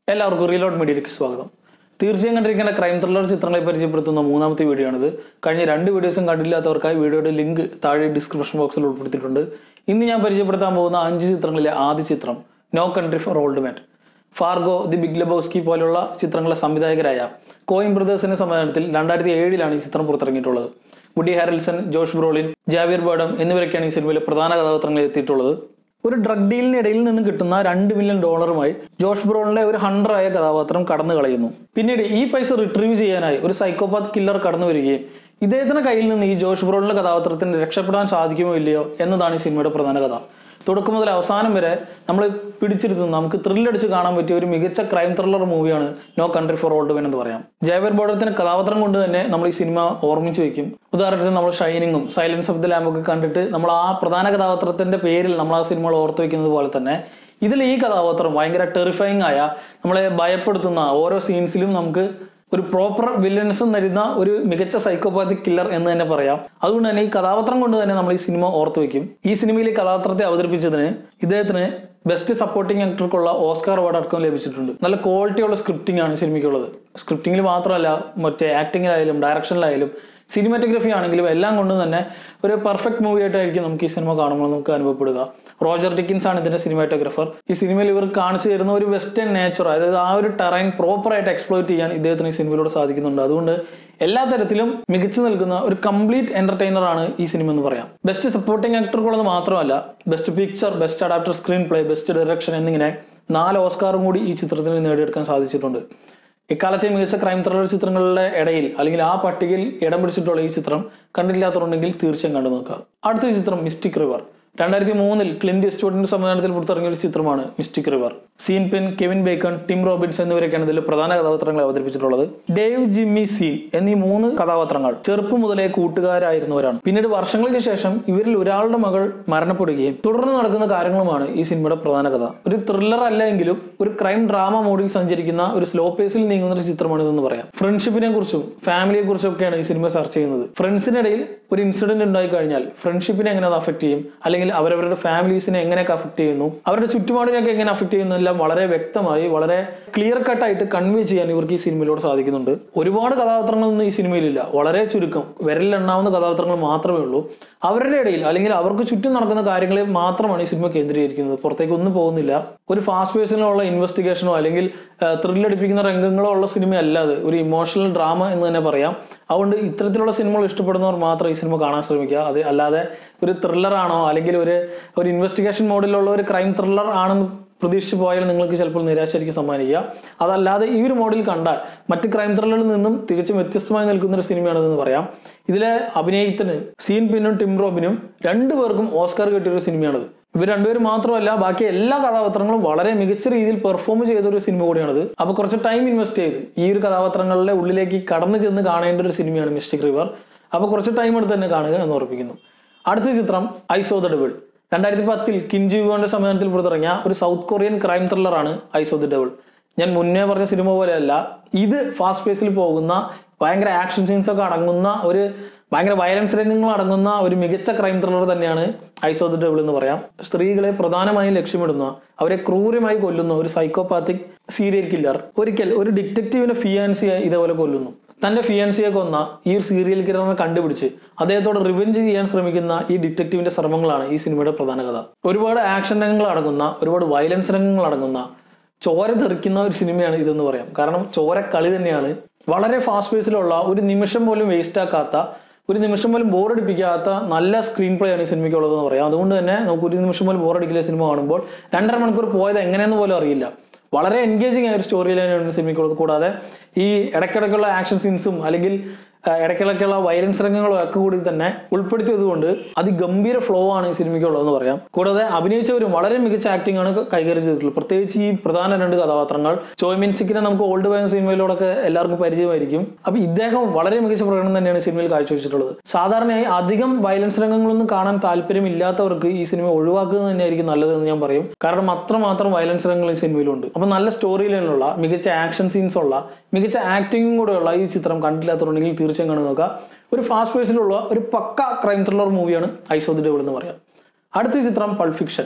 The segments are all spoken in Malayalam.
എല്ലാവർക്കും റീലോഡ് മീഡിയയിലേക്ക് സ്വാഗതം തീർച്ചയായും കണ്ടിരിക്കേണ്ട ക്രൈം ത്രില്ലർ ചിത്രങ്ങളെ പരിചയപ്പെടുത്തുന്ന മൂന്നാമത്തെ വീഡിയോ ആണിത് കഴിഞ്ഞ രണ്ട് വീഡിയോസും കണ്ടില്ലാത്തവർക്കായി വീഡിയോയുടെ ലിങ്ക് താഴെ ഡിസ്ക്രിപ്ഷൻ ബോക്സിൽ ഉൾപ്പെടുത്തിയിട്ടുണ്ട് ഇന്ന് ഞാൻ പരിചയപ്പെടുത്താൻ പോകുന്ന അഞ്ച് ചിത്രങ്ങളിലെ ആദ്യ ചിത്രം no country for old men Fargo the big Lebowski പോലുള്ള ചിത്രങ്ങളെ സംവിധായകരായ കോയിം ബ്രദേഴ്സിന്റെ സംവിധാനത്തിൽ രണ്ടായിരത്തി ഏഴിലാണ് ഈ ചിത്രം പുറത്തിറങ്ങിയിട്ടുള്ളത് Woody Harrelson Josh Brolin Javier Bardem എന്നിവരൊക്കെയാണ് ഈ സിനിമയിലെ പ്രധാന കഥാപാത്രങ്ങളിൽ എത്തിയിട്ടുള്ളത് ഒരു ഡ്രഗ് ഡീലിനിടയിൽ നിന്ന് കിട്ടുന്ന രണ്ട് മില്യൺ ഡോളറുമായി ജോഷ് ബ്രോളിന്റെ ഒരു ഹണ്ടറായ കഥാപാത്രം കടന്നു കളയുന്നു പിന്നീട് ഈ പൈസ റിട്രീവ് ചെയ്യാനായി ഒരു സൈക്കോപാത്ത് കില്ലർ കടന്നു വരികയും ഇദ്ദേഹത്തിന്റെ കയ്യിൽ നിന്ന് ഈ ജോഷ് ബ്രോളിന്റെ കഥാപാത്രത്തിന് രക്ഷപ്പെടാൻ സാധിക്കുമോ ഇല്ലയോ എന്നതാണ് ഈ സിനിമയുടെ പ്രധാന കഥ തുടക്കം മുതൽ അവസാനം വരെ നമ്മൾ പിടിച്ചിരുത്തുന്ന നമുക്ക് ത്രില്ലടിച്ച് കാണാൻ പറ്റിയ ഒരു മികച്ച ക്രൈം ത്രില്ലർ മൂവിയാണ് no country for old men എന്ന് പറയാം ജയവർ ബോർഡത്തിന്റെ കഥാപാത്രം കൊണ്ട് തന്നെ നമ്മൾ ഈ സിനിമ ഓർമ്മിച്ച് വെക്കും ഉദാഹരണത്തിന് നമ്മൾ ഷൈനിങ്ങും സൈലൻസ് ഓഫ് ദി ലാമ്പ് ഒക്കെ കണ്ടിട്ട് നമ്മൾ ആ പ്രധാന കഥാപാത്രത്തിന്റെ പേരിൽ നമ്മൾ ആ സിനിമകൾ ഓർത്ത് വെക്കുന്നത് പോലെ തന്നെ ഇതിൽ ഈ കഥാപാത്രം ഭയങ്കര ടെറിഫയിങ് ആയ നമ്മളെ ഭയപ്പെടുത്തുന്ന ഓരോ സീൻസിലും നമുക്ക് ഒരു പ്രോപ്പർ വില്ലൻസ് തരുന്ന ഒരു മികച്ച സൈക്കോപാത്തിക് കില്ലർ എന്ന് തന്നെ പറയാം അതുകൊണ്ട് തന്നെ ഈ കഥാപാത്രം കൊണ്ട് തന്നെ നമ്മൾ ഈ സിനിമ ഓർത്തു വെക്കും ഈ സിനിമയിൽ ഈ കഥാപാത്രത്തെ അവതരിപ്പിച്ചതിന് ഇദ്ദേഹത്തിന് ബെസ്റ്റ് സപ്പോർട്ടിംഗ് ആക്ടർക്കുള്ള ഓസ്കാർ അവാർഡ് അടക്കം ലഭിച്ചിട്ടുണ്ട് നല്ല ക്വാളിറ്റിയുള്ള സ്ക്രിപ്റ്റിംഗ് ആണ് ഈ സിനിമയ്ക്കുള്ളത് സ്ക്രിപ്റ്റിംഗിൽ മാത്രമല്ല മറ്റേ ആക്ടിങ്ങിലായാലും ഡയറക്ഷനിലായാലും സിനിമാറ്റോഗ്രഫി ആണെങ്കിലും എല്ലാം കൊണ്ടും തന്നെ ഒരു പെർഫെക്റ്റ് മൂവി ആയിട്ടായിരിക്കും നമുക്ക് ഈ സിനിമ കാണുമ്പോൾ നമുക്ക് അനുഭവപ്പെടുക റോജർ ഡിക്കിൻസ് ആണ് ഇതിന്റെ സിനിമാറ്റോഗ്രാഫർ ഈ സിനിമയിൽ ഇവർ കാണിച്ചു തരുന്ന ഒരു വെസ്റ്റേൺ നേച്ചർ അതായത് ആ ഒരു ടെറൈൻ പ്രോപ്പർ ആയിട്ട് എക്സ്പ്ലോയിറ്റ് ചെയ്യാൻ ഇദ്ദേഹത്തിന് ഈ സിനിമയിലൂടെ സാധിക്കുന്നുണ്ട് അതുകൊണ്ട് എല്ലാ തരത്തിലും മികച്ചു നിൽക്കുന്ന ഒരു കംപ്ലീറ്റ് എന്റർടൈനർ ആണ് ഈ സിനിമ എന്ന് പറയാം ബെസ്റ്റ് സപ്പോർട്ടിംഗ് ആക്ടർക്കുള്ളത് മാത്രമല്ല best picture best adapter screenplay best direction എന്നിങ്ങനെ നാല് ഓസ്കാറും കൂടി ഈ ചിത്രത്തിന് നേടിയെടുക്കാൻ സാധിച്ചിട്ടുണ്ട് ഇക്കാലത്തെ മികച്ച ക്രൈം ത്രില്ലർ ചിത്രങ്ങളുടെ ഇടയിൽ അല്ലെങ്കിൽ ആ പട്ടികയിൽ ഇടം പിടിച്ചിട്ടുള്ള ഈ ചിത്രം കണ്ടിട്ടില്ലാത്തവരുണ്ടെങ്കിൽ തീർച്ചയായും കണ്ടു നോക്കുക അടുത്ത ചിത്രം മിസ്റ്റിക് റിവർ രണ്ടായിരത്തി മൂന്നിൽ ക്ലിന്റ് ഇസ്റ്റ്വുഡിന്റെ സംവിധാനത്തിൽ പുറത്തിറങ്ങിയ ഒരു ചിത്രമാണ് Mystic River Sean Penn Kevin Bacon Tim Robbins എന്നിവരൊക്കെയാണ് ഇതിൽ പ്രധാന കഥാപാത്രങ്ങളെ അവതരിപ്പിച്ചിട്ടുള്ളത് ഡേവ് ജിമ്മി സീൻ എന്നീ മൂന്ന് കഥാപാത്രങ്ങൾ ചെറുപ്പം മുതലേ കൂട്ടുകാരായിരുന്നവരാണ് പിന്നീട് വർഷങ്ങൾക്ക് ശേഷം ഇവരിൽ ഒരാളുടെ മകൾ മരണപ്പെടുകയും തുടർന്ന് നടക്കുന്ന കാര്യങ്ങളുമാണ് ഈ സിനിമയുടെ പ്രധാന കഥ ഒരു ത്രില്ലർ അല്ല എങ്കിലും ഒരു ക്രൈം ഡ്രാമ മോഡിൽ സഞ്ചരിക്കുന്ന ഒരു സ്ലോ പേസിൽ നീങ്ങുന്ന ഒരു ചിത്രമാണ് ഇതെന്ന് പറയാം ഫ്രണ്ട്ഷിപ്പിനെ കുറിച്ചും ഫാമിലിയെ കുറിച്ചും ഒക്കെയാണ് ഈ സിനിമ ചർച്ച ചെയ്യുന്നത് ഫ്രണ്ട്സിനിടയിൽ ഒരു ഇൻസിഡന്റ് ഉണ്ടായി കഴിഞ്ഞാൽ ഫ്രണ്ട്ഷിപ്പിനെ എങ്ങനെ അത് അഫക്ട് ചെയ്യും അല്ലെങ്കിൽ അവരവരുടെ ഫാമിലീസിനെ എങ്ങനെയൊക്കെ അഫക്ട് ചെയ്യുന്നു അവരുടെ ചുറ്റുപാടിനൊക്കെ എങ്ങനെ അഫക്ട് ചെയ്യുന്നു എല്ലാം വളരെ വ്യക്തമായി വളരെ ക്ലിയർ കട്ടായിട്ട് കൺവേ ചെയ്യാൻ ഇവർക്ക് ഈ സിനിമയിലൂടെ സാധിക്കുന്നുണ്ട് ഒരുപാട് കഥാപാത്രങ്ങളൊന്നും ഈ സിനിമയിലില്ല വളരെ ചുരുക്കം വിരലിലെണ്ണാവുന്ന കഥാപാത്രങ്ങൾ മാത്രമേ ഉള്ളൂ അവരുടെ ഇടയിൽ അല്ലെങ്കിൽ അവർക്ക് ചുറ്റും നടക്കുന്ന കാര്യങ്ങളെ മാത്രമാണ് ഈ സിനിമ കേന്ദ്രീകരിക്കുന്നത് പുറത്തേക്ക് ഒന്നും പോകുന്നില്ല ഒരു ഫാസ്റ്റ് പേസിലുള്ള ഇൻവെസ്റ്റിഗേഷനോ അല്ലെങ്കിൽ ത്രില്ലടിപ്പിക്കുന്ന രംഗങ്ങളോ ഉള്ള സിനിമയല്ല അത് ഒരു ഇമോഷണൽ ഡ്രാമ എന്ന് തന്നെ പറയാം അതുകൊണ്ട് ഇത്തരത്തിലുള്ള സിനിമകൾ ഇഷ്ടപ്പെടുന്നവർ മാത്രം ഈ സിനിമ കാണാൻ ശ്രമിക്കുക അത് അല്ലാതെ ഒരു ത്രില്ലർ ആണോ അല്ലെങ്കിൽ ഒരു ഒരു ഇൻവെസ്റ്റിഗേഷൻ മോഡിലുള്ള ഒരു ക്രൈം ത്രില്ലർ ആണെന്ന് പ്രതീക്ഷിച്ച് പോയാൽ നിങ്ങൾക്ക് ചിലപ്പോൾ നിരാശയായിരിക്കും സമ്മാനിക്കുക അതല്ലാതെ ഈ ഒരു മോഡിൽ കണ്ടാൽ മറ്റ് ക്രൈം ത്രില്ലറിൽ നിന്നും തികച്ചും വ്യത്യസ്തമായി നിൽക്കുന്ന ഒരു സിനിമയാണെന്ന് പറയാം ഇതിലെ അഭിനയത്തിന് സീൻ പിന്നും ടിം റോബിനും രണ്ടുപേർക്കും ഓസ്കാർ കിട്ടിയ ഒരു സിനിമയാണത് ഇവർ രണ്ടുപേരും മാത്രമല്ല ബാക്കി എല്ലാ കഥാപാത്രങ്ങളും വളരെ മികച്ച രീതിയിൽ പെർഫോം ചെയ്ത ഒരു സിനിമ കൂടിയാണത് അപ്പൊ കുറച്ച് ടൈം ഇൻവെസ്റ്റ് ചെയ്ത് ഈ ഒരു കഥാപാത്രങ്ങളുടെ ഉള്ളിലേക്ക് കടന്നു ചെന്ന് കാണേണ്ട ഒരു സിനിമയാണ് മിസ്റ്റിക് റിവർ അപ്പൊ കുറച്ച് ടൈം എടുത്ത് തന്നെ കാണുക എന്ന് ഉറപ്പിക്കുന്നു അടുത്ത ചിത്രം ഐസോ ദ ഡബിൾ രണ്ടായിരത്തി പത്തിൽ കിൻജുവിന്റെ സംവിധാനത്തിൽ പുറത്തിറങ്ങിയ ഒരു സൗത്ത് കൊറിയൻ ക്രൈം ത്രില്ലറാണ് ഐസോ ദ ഡബിൾ ഞാൻ മുന്നേ പറഞ്ഞ സിനിമ പോലെയല്ല ഇത് ഫാസ്റ്റ് പേസിൽ പോകുന്ന ഭയങ്കര ആക്ഷൻ സീൻസ് ഒക്കെ അടങ്ങുന്ന ഒരു ഭയങ്കര വയലൻസ് രംഗങ്ങൾ അടങ്ങുന്ന ഒരു മികച്ച ക്രൈം ത്രില്ലർ തന്നെയാണ് ഐസ് ഓഫ് ദ ഡബിൾ എന്ന് പറയാം സ്ത്രീകളെ പ്രധാനമായും ലക്ഷ്യമിടുന്ന അവരെ ക്രൂരമായി കൊല്ലുന്ന ഒരു സൈക്കോപാത്തിക് സീരിയൽ കില്ലർ ഒരിക്കൽ ഒരു ഡിറ്റക്റ്റീവിനെ ഫിയാൻസിയെ ഇതേപോലെ കൊല്ലുന്നു തന്റെ ഫിയാൻസിയെ കൊന്ന ഈ ഒരു സീരിയൽ കില്ലറിനെ കണ്ടുപിടിച്ച് അദ്ദേഹത്തോട് റിവെഞ്ച് ചെയ്യാൻ ശ്രമിക്കുന്ന ഈ ഡിറ്റക്റ്റീവിന്റെ ശ്രമങ്ങളാണ് ഈ സിനിമയുടെ പ്രധാന കഥ ഒരുപാട് ആക്ഷൻ രംഗങ്ങൾ അടങ്ങുന്ന ഒരുപാട് വയലൻസ് രംഗങ്ങൾ അടങ്ങുന്ന ചോര തെറിക്കുന്ന ഒരു സിനിമയാണ് ഇതെന്ന് പറയാം കാരണം ചോര കളി തന്നെയാണ് വളരെ ഫാസ്റ്റ് പേസിലുള്ള ഒരു നിമിഷം പോലും വേസ്റ്റ് ആക്കാത്ത ഒരു നിമിഷം പോലും ബോറടിപ്പിക്കാത്ത നല്ല സ്ക്രീൻ പ്ലേ ആണ് ഈ സിനിമയ്ക്ക് ഉള്ളതെന്ന് പറയാം അതുകൊണ്ട് തന്നെ നമുക്ക് ഒരു നിമിഷം പോലും ബോറടിക്കില്ല സിനിമ കാണുമ്പോൾ രണ്ടര മണിക്കൂർ പോയത് എങ്ങനെയെന്ന് പോലും അറിയില്ല വളരെ എൻഗേജിങ് ആയ ഒരു സ്റ്റോറി ലൈനാണ് സിനിമയ്ക്കുള്ളത് കൂടാതെ ഈ ഇടയ്ക്കിടയ്ക്കുള്ള ആക്ഷൻ സീൻസും അല്ലെങ്കിൽ ഇടയ്ക്കിടയ്ക്കുള്ള വയലൻസ് രംഗങ്ങളും ഒക്കെ കൂടി തന്നെ ഉൾപ്പെടുത്തിയത് കൊണ്ട് അതിഗംഭീര ഫ്ലോ ആണ് ഈ സിനിമയ്ക്കുള്ളതെന്ന് പറയാം കൂടാതെ അഭിനയിച്ചവരും വളരെ മികച്ച ആക്ടിംഗ് ആണ് കൈകാര്യം ചെയ്തിട്ടുള്ളത് പ്രത്യേകിച്ച് ഈ പ്രധാന രണ്ട് കഥാപാത്രങ്ങൾ ചോയ്മിൻ സിക്കിനെ നമുക്ക് ഓൾഡ് വയൻ സിനിമയിലൂടെ എല്ലാവർക്കും പരിചയമായിരിക്കും അപ്പൊ ഇദ്ദേഹം വളരെ മികച്ച പ്രകടനം തന്നെയാണ് സിനിമയിൽ കാഴ്ചവെച്ചിട്ടുള്ളത് സാധാരണയായി അധികം വയലൻസ് രംഗങ്ങളൊന്നും കാണാൻ താല്പര്യമില്ലാത്തവർക്ക് ഈ സിനിമ ഒഴിവാക്കുന്നത് തന്നെയായിരിക്കും നല്ലതെന്ന് ഞാൻ പറയും കാരണം അത്രമാത്രം വയലൻസ് രംഗങ്ങൾ ഈ സിനിമയിലുണ്ട് അപ്പൊ നല്ല സ്റ്റോറി ലൈനുള്ള മികച്ച ആക്ഷൻ സീൻസ് ഉള്ള മികച്ച ആക്ടിങ്ങും കൂടെ ഉള്ള ഈ ചിത്രം കണ്ടില്ലാത്തവരുണ്ടെങ്കിൽ തീർച്ചയായും കാണുക നോക്കുക ഒരു ഫാസ്റ്റ് പേസിലുള്ള ഒരു പക്ക ക്രൈം ത്രില്ലർ മൂവിയാണ് ഐസ് ഓഫ് ദി ഡെവിൾ എന്ന് പറയാം അടുത്ത ചിത്രം പൾഫിക്ഷൻ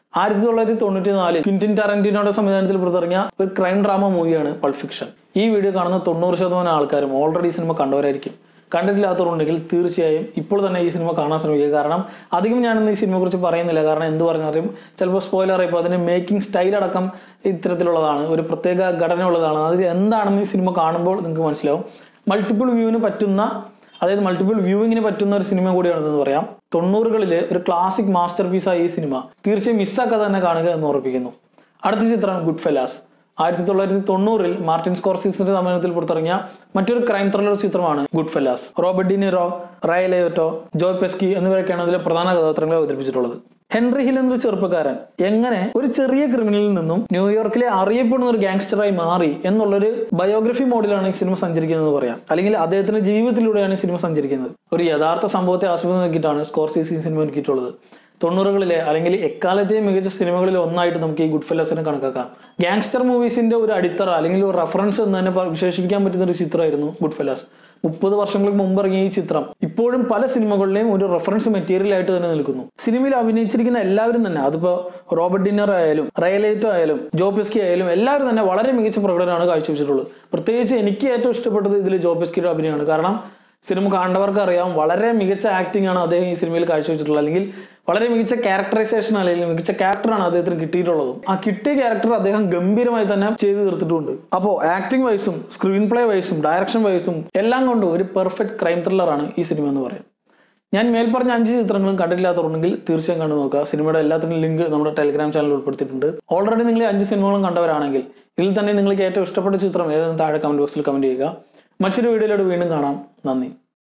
ആയിരത്തി തൊള്ളായിരത്തി തൊണ്ണൂറ്റി നാല് ക്വിന്റിൻ ടാരന്റിനോയുടെ സംവിധാനത്തിൽ പുറത്തിറങ്ങിയ ഒരു ക്രൈം ഡ്രാമ മൂവിയാണ് പൾഫിക്ഷൻ ഈ വീഡിയോ കാണുന്ന തൊണ്ണൂറ് ശതമാനം ആൾക്കാരും ഓൾറെഡി ഈ സിനിമ കണ്ടവരായിരിക്കും കണ്ടിട്ടില്ലാത്തവരുണ്ടെങ്കിൽ തീർച്ചയായും ഇപ്പോൾ തന്നെ ഈ സിനിമ കാണാൻ ശ്രമിക്കുക കാരണം അധികം ഞാനിന്ന് ഈ സിനിമയെ കുറിച്ച് പറയുന്നില്ല കാരണം എന്ത് പറഞ്ഞാലും ചിലപ്പോൾ സ്പോയിലർ ആയിപ്പോൾ അതിന്റെ മേക്കിംഗ് സ്റ്റൈൽ അടക്കം ഇത്തരത്തിലുള്ളതാണ് ഒരു പ്രത്യേക ഘടന ഉള്ളതാണ് അത് എന്താണെന്ന് ഈ സിനിമ കാണുമ്പോൾ നിങ്ങൾക്ക് മനസ്സിലാവും മൾട്ടിപ്പിൾ വ്യൂവിന് പറ്റുന്ന അതായത് മൾട്ടിപ്പിൾ വ്യൂവിങ്ങിന് പറ്റുന്ന ഒരു സിനിമ കൂടിയാണെന്ന് പറയാം തൊണ്ണൂറുകളിലെ ഒരു ക്ലാസിക് മാസ്റ്റർ പീസായ ഈ സിനിമ തീർച്ചയായും മിസ്സാക്കാതെ തന്നെ കാണുക എന്ന് ഉറപ്പിക്കുന്നു അടുത്ത ചിത്രം ഗുഡ് ഫെലാസ് ആയിരത്തി തൊള്ളായിരത്തി തൊണ്ണൂറിൽ മാർട്ടിൻ സ്കോർസീസിന്റെ സംവിധാനത്തിൽ പുറത്തിറങ്ങിയ മറ്റൊരു ക്രൈം ത്രില്ലർ ചിത്രമാണ് Goodfellas Robert De Niro Ray Liotta Joe Pesci എന്നിവരൊക്കെയാണ് അതിലെ പ്രധാന കഥാപാത്രങ്ങളെ അവതരിപ്പിച്ചിട്ടുള്ളത് ഹെൻറി ഹിൽ എന്നൊരു ചെറുപ്പക്കാരൻ എങ്ങനെ ഒരു ചെറിയ ക്രിമിനലിൽ നിന്നും ന്യൂയോർക്കിലെ അറിയപ്പെടുന്ന ഒരു ഗാങ്സ്റ്ററായി മാറി എന്നുള്ളൊരു ബയോഗ്രഫി മോഡിലാണ് ഈ സിനിമ സഞ്ചരിക്കുന്നത് പറയാം അല്ലെങ്കിൽ അദ്ദേഹത്തിന്റെ ജീവിതത്തിലൂടെയാണ് ഈ സിനിമ സഞ്ചരിക്കുന്നത് ഒരു യഥാർത്ഥ സംഭവത്തെ ആസ്പദം നോക്കിയിട്ടാണ് സ്കോർസീസ് ഈ സിനിമ ഒരുക്കിയിട്ടുള്ളത് തൊണ്ണൂറുകളിലെ അല്ലെങ്കിൽ എക്കാലത്തെയും മികച്ച സിനിമകളിൽ ഒന്നായിട്ട് നമുക്ക് ഈ ഗുഡ് ഫെല്ലസിനെ കണക്കാക്കാം ഗാങ്സ്റ്റർ മൂവീസിന്റെ ഒരു അടിത്തറ അല്ലെങ്കിൽ ഒരു റെഫറൻസ് എന്ന് തന്നെ പ- വിശേഷിപ്പിക്കാൻ പറ്റുന്ന ഒരു ചിത്രമായിരുന്നു ഗുഡ് ഫെല്ലാസ് മുപ്പത് വർഷങ്ങൾക്ക് മുമ്പ് ഇറങ്ങിയ ഈ ചിത്രം ഇപ്പോഴും പല സിനിമകളിലെയും ഒരു റെഫറൻസ് മെറ്റീരിയൽ ആയിട്ട് തന്നെ നിൽക്കുന്നു സിനിമയിൽ അഭിനയിച്ചിരിക്കുന്ന എല്ലാവരും തന്നെ അതിപ്പോ റോബർട്ട് ഡിന്നർ ആയാലും റയലേറ്റോ ആയാലും ജോപിസ്കി ആയാലും എല്ലാവരും തന്നെ വളരെ മികച്ച പ്രകടനമാണ് കാഴ്ചവെച്ചിട്ടുള്ളത് പ്രത്യേകിച്ച് എനിക്ക് ഏറ്റവും ഇഷ്ടപ്പെട്ടത് ഇതിൽ ജോപിസ്കിയുടെ അഭിനയമാണ് കാരണം സിനിമ കണ്ടവർക്ക് അറിയാം വളരെ മികച്ച ആക്ടിംഗ് ആണ് അദ്ദേഹം ഈ സിനിമയിൽ കാഴ്ചവെച്ചിട്ടുള്ളത് അല്ലെങ്കിൽ വളരെ മികച്ച ക്യാരക്ടറൈസേഷൻ അല്ലെങ്കിൽ മികച്ച ക്യാരക്ടറാണ് അദ്ദേഹത്തിന് കിട്ടിയിട്ടുള്ളത് ആ കിട്ടിയ ക്യാരക്ടർ അദ്ദേഹം ഗംഭീരമായി തന്നെ ചെയ്തു തീർത്തിട്ടുണ്ട് അപ്പോൾ ആക്ടിംഗ് വൈസും സ്ക്രീൻ പ്ലേ വൈസും ഡയറക്ഷൻ വൈസും എല്ലാം കൊണ്ടും ഒരു പെർഫെക്റ്റ് ക്രൈം ത്രില്ലറാണ് ഈ സിനിമ എന്ന് പറയുന്നത് ഞാൻ മേൽപ്പറഞ്ഞ അഞ്ച് ചിത്രങ്ങളും കണ്ടിട്ടില്ലാത്തവരുണ്ടെങ്കിൽ തീർച്ചയായും കണ്ടു നോക്കുക സിനിമയുടെ എല്ലാത്തിനും ലിങ്ക് നമ്മുടെ ടെലിഗ്രാം ചാനലിൽ ഉൾപ്പെടുത്തിയിട്ടുണ്ട് ഓൾറെഡി നിങ്ങൾ ഈ അഞ്ച് സിനിമകളും കണ്ടവരാണെങ്കിൽ ഇതിൽ തന്നെ നിങ്ങൾക്ക് ഏറ്റവും ഇഷ്ടപ്പെട്ട ചിത്രം ഏതെന്ന് താഴെ കമന്റ് ബോക്സിൽ കമന്റ് ചെയ്യുക മറ്റൊരു വീഡിയോയിലൂടെ വീണ്ടും കാണാം നന്ദി